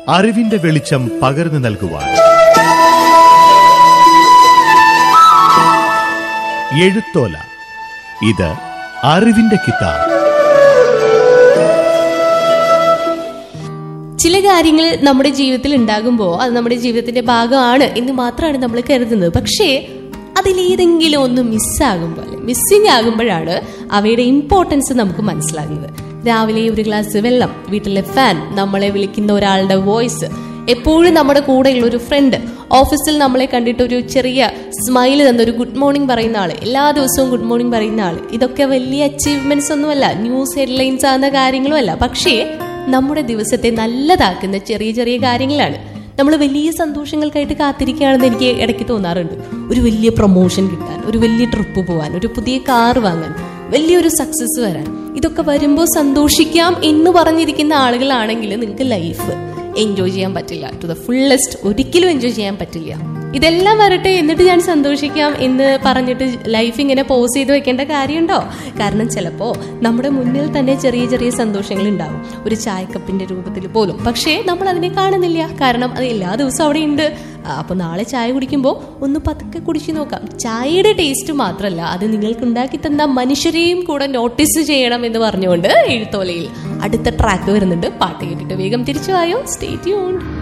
അറിവിന്റെ വെളിച്ചം പകർന്നു നൽകുവാൻ എഴുത്തോല ഇത് അറിവിന്റെ കിതാബ് ചില കാര്യങ്ങൾ നമ്മുടെ ജീവിതത്തിൽ ഉണ്ടാകുമ്പോൾ അത് നമ്മുടെ ജീവിതത്തിന്റെ ഭാഗമാണ് എന്ന് മാത്രമാണ് നമ്മൾ കരുതുന്നത് പക്ഷേ അതിലേതെങ്കിലും ഒന്ന് മിസ്സാകുമ്പോൾ അല്ലെ മിസ്സിംഗ് ആകുമ്പോഴാണ് അവയുടെ ഇമ്പോർട്ടൻസ് നമുക്ക് മനസ്സിലാകുന്നത് രാവിലെ ഒരു ഗ്ലാസ് വെള്ളം വീട്ടിലെ ഫാൻ നമ്മളെ വിളിക്കുന്ന ഒരാളുടെ വോയിസ് എപ്പോഴും നമ്മുടെ കൂടെയുള്ള ഒരു ഫ്രണ്ട് ഓഫീസിൽ നമ്മളെ കണ്ടിട്ട് ഒരു ചെറിയ സ്മൈൽ തന്ന ഒരു ഗുഡ് മോർണിംഗ് പറയുന്ന ആള് എല്ലാ ദിവസവും ഗുഡ് മോർണിംഗ് പറയുന്ന ആള് ഇതൊക്കെ വലിയ അച്ചീവ്മെന്റ്സ് ഒന്നുമല്ല ന്യൂസ് ഹെഡ്ലൈൻസ് ആകുന്ന കാര്യങ്ങളും അല്ല പക്ഷേ നമ്മുടെ ദിവസത്തെ നല്ലതാക്കുന്ന ചെറിയ ചെറിയ കാര്യങ്ങളാണ് നമ്മൾ വലിയ സന്തോഷങ്ങൾക്കായിട്ട് കാത്തിരിക്കുകയാണെന്ന് എനിക്ക് ഇടയ്ക്ക് തോന്നാറുണ്ട് ഒരു വലിയ പ്രൊമോഷൻ കിട്ടാൻ ഒരു വലിയ ട്രിപ്പ് പോകാൻ ഒരു പുതിയ കാർ വാങ്ങാൻ വലിയൊരു സക്സസ് വരാൻ ഇതൊക്കെ വരുമ്പോൾ സന്തോഷിക്കാം എന്ന് പറഞ്ഞിരിക്കുന്ന ആളുകളാണെങ്കിൽ നിങ്ങൾക്ക് ലൈഫ് എൻജോയ് ചെയ്യാൻ പറ്റില്ല ടു ദ ഫുള്ളസ്റ്റ് ഒരിക്കലും എൻജോയ് ചെയ്യാൻ പറ്റില്ല ഇതെല്ലാം വരട്ടെ എന്നിട്ട് ഞാൻ സന്തോഷിക്കാം എന്ന് പറഞ്ഞിട്ട് ലൈഫ് ഇങ്ങനെ പോസ് ചെയ്ത് വെക്കേണ്ട കാര്യമുണ്ടോ കാരണം ചിലപ്പോൾ നമ്മുടെ മുന്നിൽ തന്നെ ചെറിയ ചെറിയ സന്തോഷങ്ങൾ ഉണ്ടാവും ഒരു ചായക്കപ്പിന്റെ രൂപത്തിൽ പോലും പക്ഷേ നമ്മൾ അതിനെ കാണുന്നില്ല കാരണം അത് എല്ലാ ദിവസവും അവിടെ ഉണ്ട് അപ്പൊ നാളെ ചായ കുടിക്കുമ്പോൾ ഒന്ന് പതുക്കെ കുടിച്ചു നോക്കാം ചായയുടെ ടേസ്റ്റ് മാത്രമല്ല അത് നിങ്ങൾക്ക് ഉണ്ടാക്കി തന്ന മനുഷ്യരെയും കൂടെ നോട്ടീസ് ചെയ്യണം എന്ന് പറഞ്ഞുകൊണ്ട് എഴുത്തോലയിൽ അടുത്ത ട്രാക്ക് വരുന്നുണ്ട് പാട്ട് കേട്ടിട്ട് വേഗം തിരിച്ചു വായോ സ്റ്റേ ട്യൂൺഡ്